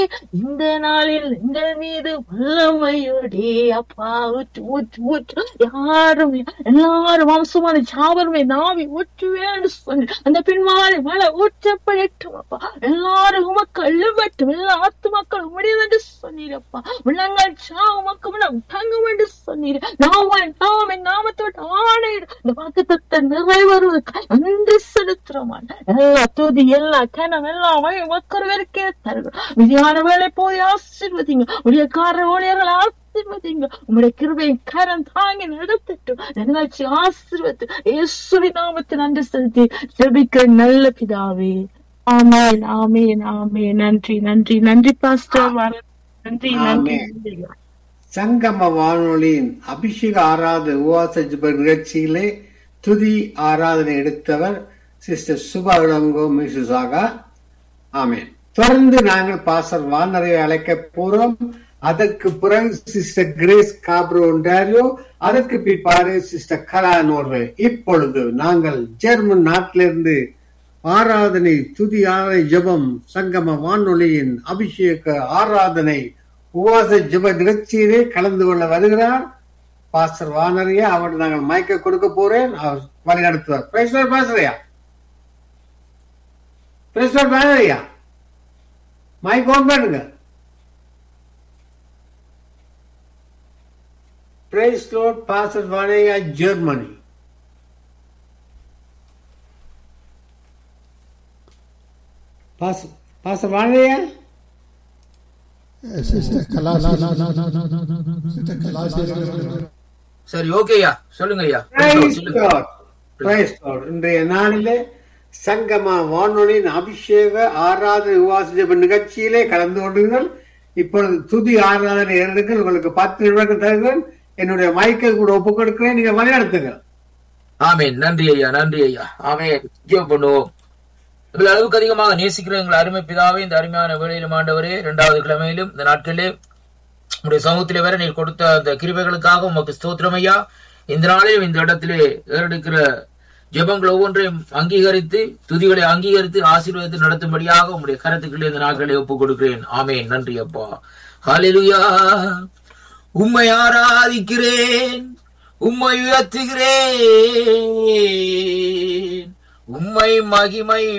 இந்த நாளில் எங்கள் மீது வல்லமையோடே அப்பா ஊற்று ஊற்று ஊற்று யாரும் எல்லாரும் வம்சமான சாவருமே நாவி ஊற்றுவேன் சொல்லி அந்த பின்மாறி மழை ஊற்றப்படட்டும் அப்பா எல்லாரும் உமக்கு அழுவட்டும் எல்லா ஆத்து மக்கள் உடையது என்று சொன்னீரப்பா விலங்கள் சாவு மக்கள் தங்கும் என்று சொன்னீர் நாம நாம நாமத்தோடு ஆணையிட இந்த வாக்குத்தத்தை நிறைவேறுவதற்கு நன்றி செலுத்துறோம் எல்லா துதி எல்லா கனம் எல்லாம் மக்களுக்கே தருகிறோம் விதியான வேலை போய் ஆசீர்வதிங்க உடைய கார ஊழியர்கள் ஆசீர்வதிங்க உங்களுடைய கிருபையின் கரம் தாங்கி நடத்தட்டும் நிகழ்ச்சி ஆசீர்வத்து இயேசுவி நாமத்தை நன்றி செலுத்தி ஜெபிக்கிற நல்ல பிதாவே ஆமேன் ஆமேன் ஆமேன் நன்றி நன்றி நன்றி பாஸ்டர் நன்றி நன்றி சங்கம வானொலியின் அபிஷேக ஆராத உவாச ஜப நிகழ்ச்சியிலே துதி ஆராதனை எடுத்தவர் சிஸ்டர் சுபா இளங்கோ மிசுசாகா ஆமேன் தொடர்ந்து நாங்கள் பாசர் வானரை அழைக்க போறோம் அதற்கு பிறகு சிஸ்டர் கிரேஸ் காப்ரோ ஒன்றாரியோ அதற்கு பிற்பாடு சிஸ்டர் கலா நோர்வே இப்பொழுது நாங்கள் ஜெர்மன் நாட்டிலிருந்து ஆராதனை துதி ஆராதனை ஜபம் சங்கம வானொலியின் அபிஷேக ஆராதனை உவாச ஜப நிகழ்ச்சியிலே கலந்து கொள்ள வருகிறார் பாஸ்டர் வானரையா அவர் நாங்கள் மயக்க கொடுக்க போறேன் அவர் வழி நடத்துவார் பேசுவார் பாசறையா பேசுவார் வானரையா மைக் ஆன் பண்ணுங்க பிரைஸ் லோட் பாஸ்டர் வானரையா ஜெர்மனி பாஸ்டர் வானரையா சிஸ்டர் கலா சிஸ்டர் கலா சரி ஓகேயா சொல்லுங்க ஐயா Praise சொல்லுங்க God. Praise God. இன்றைய நாளிலே சங்கமா வானொலியின் அபிஷேக ஆராதனை உவாச நிகழ்ச்சியிலே கலந்து கொண்டீர்கள் இப்பொழுது துதி ஆராதனை இரண்டுகள் உங்களுக்கு பத்து நிமிடங்கள் தருகிறேன் என்னுடைய மைக்கை கூட ஒப்புக் கொடுக்கிறேன் நீங்க வழிநடத்துங்க ஆமேன் நன்றி ஐயா நன்றி ஐயா ஆமேன் ஜெபம் பண்ணுவோம் இவ்வளவு அளவுக்கு அதிகமாக நேசிக்கிற எங்கள் அருமை பிதாவே இந்த அருமையான வேளையிலும் ஆண்டவரே இரண்டாவது கிழமையிலும் இந்த நாட்களிலே உடைய சமூகத்திலே வர நீர் கொடுத்த அந்த கிருபைகளுக்காக உமக்கு ஸ்தோத்திரம் ஐயா இந்த நாளிலும் இந்த இடத்திலே ஏறெடுக்கிற ஜெபங்கள் ஒவ்வொன்றையும் அங்கீகரித்து துதிகளை அங்கீகரித்து ஆசீர்வதித்து நடத்தும்படியாக உங்களுடைய கருத்துக்களை இந்த நாட்களை ஒப்புக் கொடுக்கிறேன் ஆமேன் நன்றி அப்பா ஹalleluya உம்மை ஆராதிக்கிறேன் உம்மை உயர்த்துகிறேன் உம்மை மகிமை